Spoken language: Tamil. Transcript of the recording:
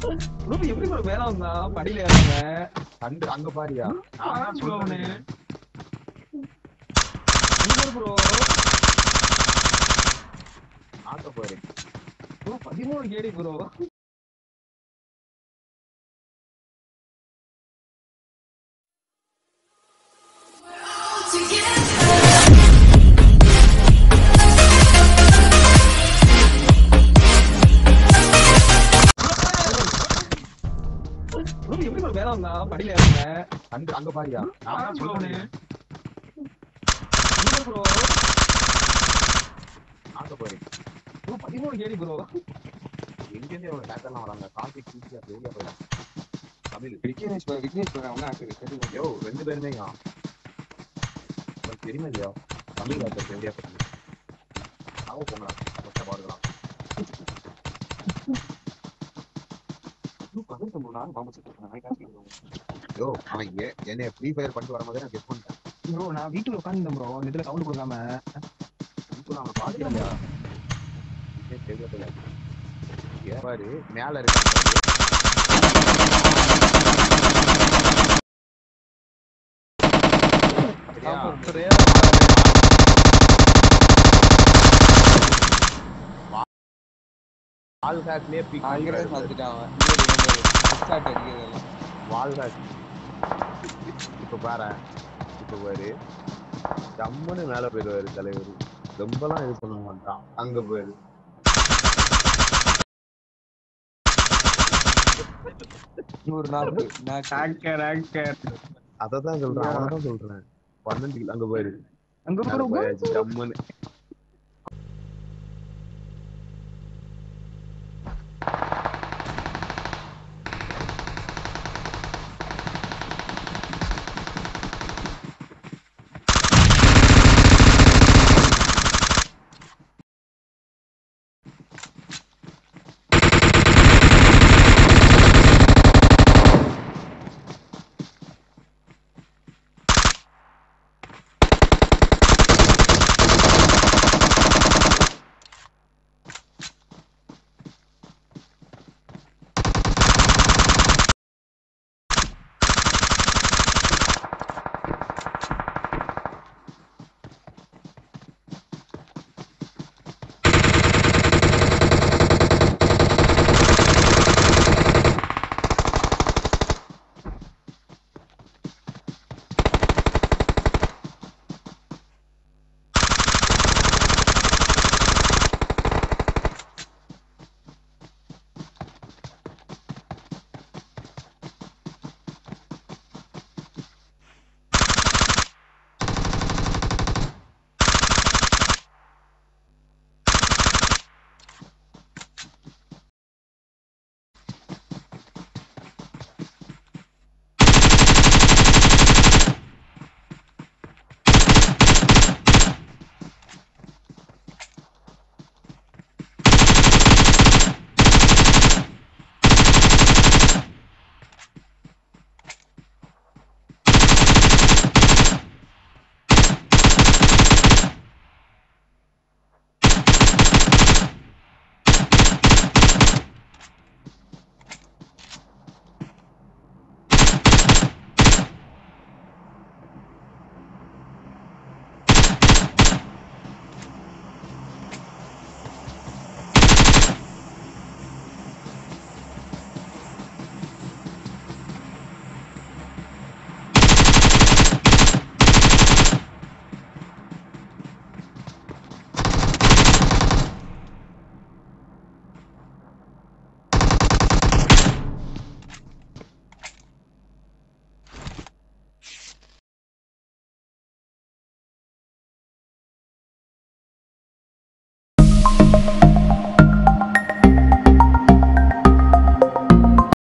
ப்ரோ எப்படி ப்ரோ மேல வந்தா படியில ஏறாம கண்டு அங்க பாரியா நான் தான் ப்ரோ அவனு சொல்றேன். ப்ரோ ஆட்ட பாரு ப்ரோ பதிமூணு கேடி ப்ரோ ப்ரோ எப்படி ப்ரோ மேல வந்தா படியில ஏறாம கண்டு அங்க பாரியா நான் தான் ப்ரோ அவனு சொல்றேன். ப்ரோ ஆட்ட பாரு ப்ரோ பதிமூணு கேடி ப்ரோ எங்கேருந்து அவன் டேக்கர்லாம் வராங்க கார்த்திக் ஈஸியா வெளியே போயிடலாம் தமிழ் விக்னேஷ் பாரு, விக்னேஷ் பாரு, அவன் ஆக்டர் தெரியுமா? யோ ரெண்டு பேருமே உனக்கு தெரியுமா இல்லையா தமிழ் ஆக்டர் எப்படியா போட்டு அவங்க போங்கலாம் ஃபஸ்ட்டாக பாருக்கலாம் இன்னும் பதினெட்டு மூணு நாள் மாமா சொல்லிட்டு நான் காசு கொடுக்கணும். யோ அவன் ஏ என்னைய ஃப்ரீ ஃபயர் பண்ணிட்டு வரும்போதே நான் கெட் பண்ணிட்டேன் ப்ரோ நான் வீட்டுல உட்காந்துருந்தேன் ப்ரோ இந்த இதுல சவுண்ட் கொடுக்காம இப்போ அவனை பார்க்கலையா தெரியல ஏன் பாரு மேல இருக்கான் பாரு அப்படியா? வால் ஹேக்லயே பிக் நான் அங்கிருந்து பார்த்துட்டான் அவன். இங்க இருக்கு, இங்க இருக்கு. Start அடிக்கிறதெல்லாம். வால் ஹேக் இப்ப பாரு இப்ப பாரு ஜம்முன்னு மேல போயிடுவாரு தலைவர் ரொம்பலாம் இது பண்ண மாட்டான் அங்க போயிரு நூறு நாக்கு, நாக்கு. ஆங்கர் ஆங்கர் அததான் சொல்றேன் அவனதான் சொல்றேன் பன்னெண்டு கிலோ அங்க போயிரு அங்க மேல ப்ரோ போயாச்சு ஜம்முன்னு